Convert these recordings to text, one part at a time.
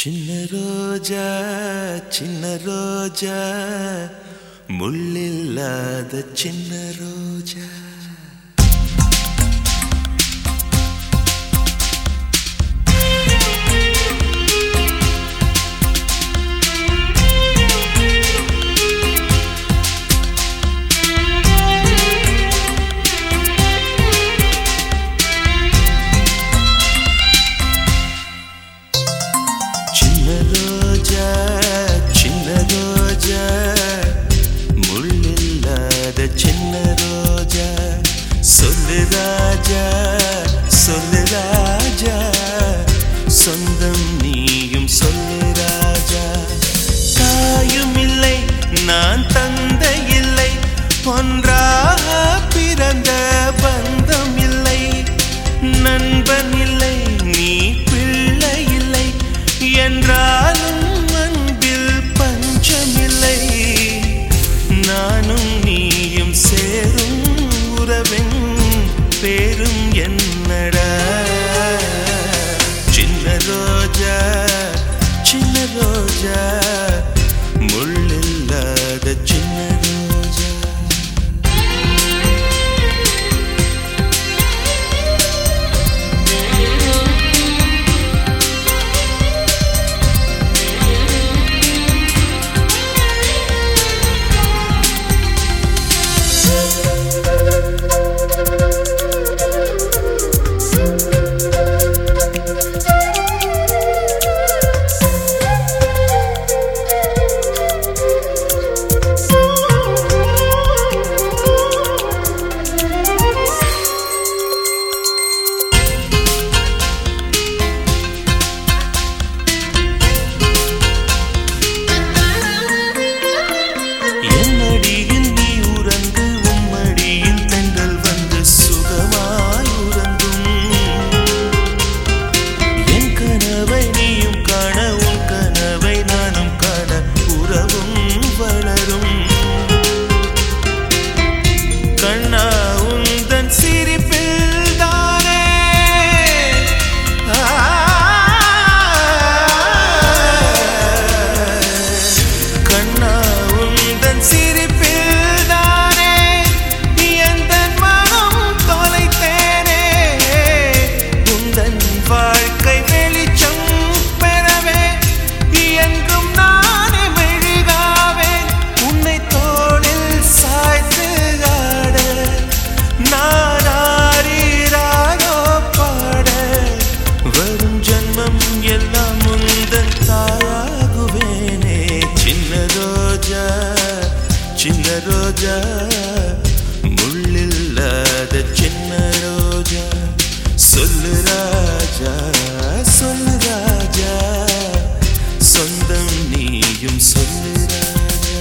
சின்ன ரோஜா சின்ன ரோஜா முள்ளில்லாத சின்ன ரோஜா சின்ன ரோஜா சின்ன ரோஜா முள்ளில்லாத சின்ன ரோஜா சொல்லு ராஜா சொல்லு ராஜா சொந்தம் நீயும் சொல்லு ராஜா தாயும் இல்லை நான் தந்தை இல்லை ஒன்றாக பிறந்த பந்தம் இல்லை நண்பன் இல்லை நீ பிள்ளை இல்லை என்றாலும் அன்பில் பஞ்சமில்லை நானும் நீயும் சேரும் உறவின் பேரும் என்னடா சின்ன ரோஜா சின்ன ரோஜா முள்ளில்லாத சின்ன ரோஜா என்னடியில் நீ உறங்கு உம்மடியில் தென்றல் வந்து சுகமாய் உறங்கும் என் கனவை நீயும் காண உன் கனவை நானும் காண உறவும் வளரும் கண்ணா உந்தன் சிரிப்பில் தானே கண்ணா உந்தன் சிரிப்பில் தானே எந்தன் மனம் தொலைத்தேனே உந்தன் வாழ்க்கை வெளிச்சம் பெறவே என்றும் நானே மெழுகாவேன் உன்னை தோளில் சாய்த்து ஆட நான் ஆறீராரோ பாட வரும் ஜன்மம் எல்லாம் முந்தன் தாயாகுவேனே சின்ன ரோஜா சின்ன ரோஜா முள்ளில்லாத சின்ன ரோஜா சொல்லு ராஜா சொல்லு ராஜா சொந்தம் நீயும் சொல்லு ராஜா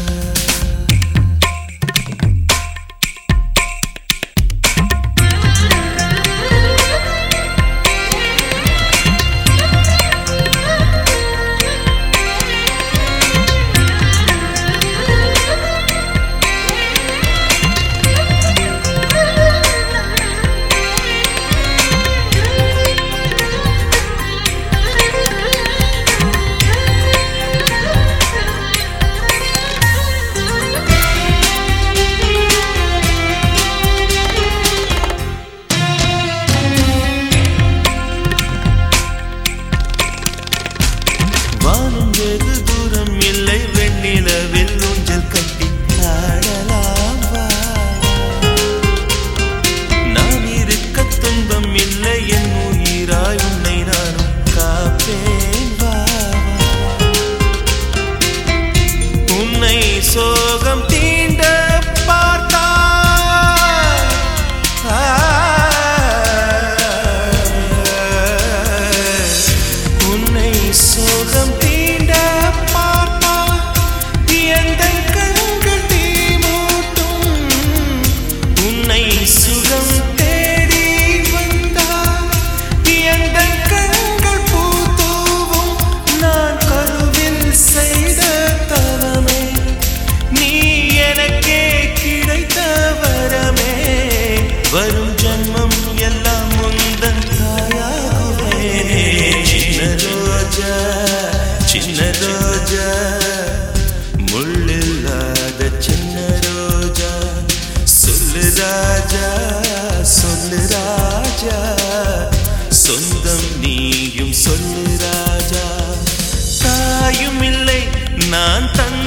வானம் வெகு தூரம் இல்லை வெண்ணிலவில் ஊஞ்சல் கட்டி ஆடலாம் வா. நான் இருக்க துன்பம் இல்லை என் உயிராய் உன்னை நானும் காப்பேன் வா வா. உன்னை சோகம் தீண்ட பார்த்தா உன்னை சோகம் தீண்ட பார்த்தா எந்த கண்கள் தீ மூட்டும் உன்னை சுகம் தேடி வந்தா எந்த கண்கள் பூத்தூவும் நான் கருவில் செய்த தவமே நீ எனக்கே கிடைத்த வரமே வரும் ஜன்மம் எல்லாம் முந்தன் தாயாகுவே சின்ன ரோஜா சின்ன ரோஜா முள்ளில்லாத சின்ன ரோஜா சொல்லு ராஜா சொல்லு ராஜா சொந்தம் நீயும் சொல்லு ராஜா தாயும் இல்லை நான் தந்தை